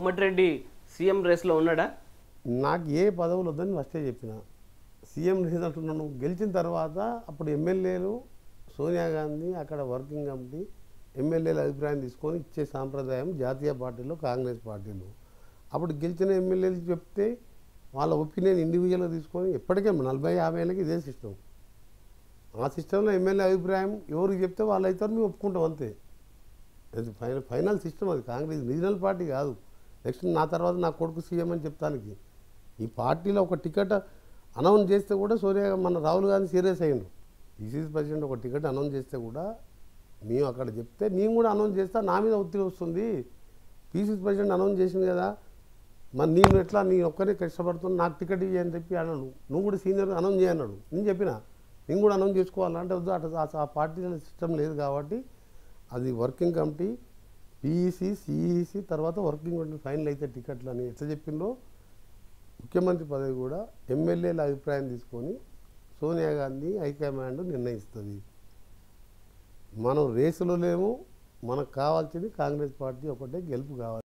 Komatireddy CM రేస్లో ఉన్నాడా నాకు ఏ పదవులు వద్దని ఫస్టే చెప్పిన సీఎం లేదంటున్నాను గెలిచిన తర్వాత అప్పుడు ఎమ్మెల్యేలు సోనియా గాంధీ అక్కడ వర్కింగ్ కమిటీ ఎమ్మెల్యేల అభిప్రాయం తీసుకొని ఇచ్చే సాంప్రదాయం జాతీయ పార్టీలో కాంగ్రెస్ పార్టీలో అప్పుడు గెలిచిన ఎమ్మెల్యేలు చెప్తే వాళ్ళ ఒపీనియన్ ఇండివిజువల్గా తీసుకొని ఎప్పటికే నలభై యాభై ఏళ్ళకి ఇదే సిస్టమ్ ఆ సిస్టంలో ఎమ్మెల్యే అభిప్రాయం ఎవరికి చెప్తే వాళ్ళు అవుతారు మేము ఒప్పుకుంటాం అంతే అది ఫైనల్ ఫైనల్ సిస్టమ్ అది కాంగ్రెస్ రీజనల్ పార్టీ కాదు నెక్స్ట్ నా తర్వాత నా కొడుకు సీఎం అని చెప్తానికి ఈ పార్టీలో ఒక టికెట్ అనౌన్స్ చేస్తే కూడా సూర్య మన రాహుల్ గాంధీ సీరియస్ అయ్యిండు ఈసీసీ ప్రెసిడెంట్ ఒక టికెట్ అనౌన్స్ చేస్తే కూడా మేము అక్కడ చెప్తే మేము కూడా అనౌన్స్ చేస్తా నా మీద ఒత్తిడి వస్తుంది పీసీసీ ప్రెసిడెంట్ అనౌన్స్ చేసింది కదా మరి నేను ఎట్లా నేను ఒక్కనే కష్టపడుతున్నా నాకు టికెట్ ఇవ్వి అని చెప్పి అన్నాడు నువ్వు కూడా సీనియర్ అనౌన్స్ చేయన్నాడు నేను చెప్పిన నేను కూడా అనౌన్స్ చేసుకోవాలంటే వద్దు అటు ఆ- ఆ పార్టీల సిస్టమ్ లేదు కాబట్టి అది వర్కింగ్ కమిటీ పీఈసీ సిఈసి తర్వాత వర్కింగ్ కమిటీ ఫైనల్ అయితే టికెట్లు అని ఎట్లా చెప్పిందో ముఖ్యమంత్రి పదవి కూడా ఎమ్మెల్యేల అభిప్రాయం తీసుకొని సోనియా గాంధీ హైకమాండ్ నిర్ణయిస్తుంది మనం రేసులో లేము మనకు కావాల్సింది కాంగ్రెస్ పార్టీ ఒకటే గెలుపు కావాలి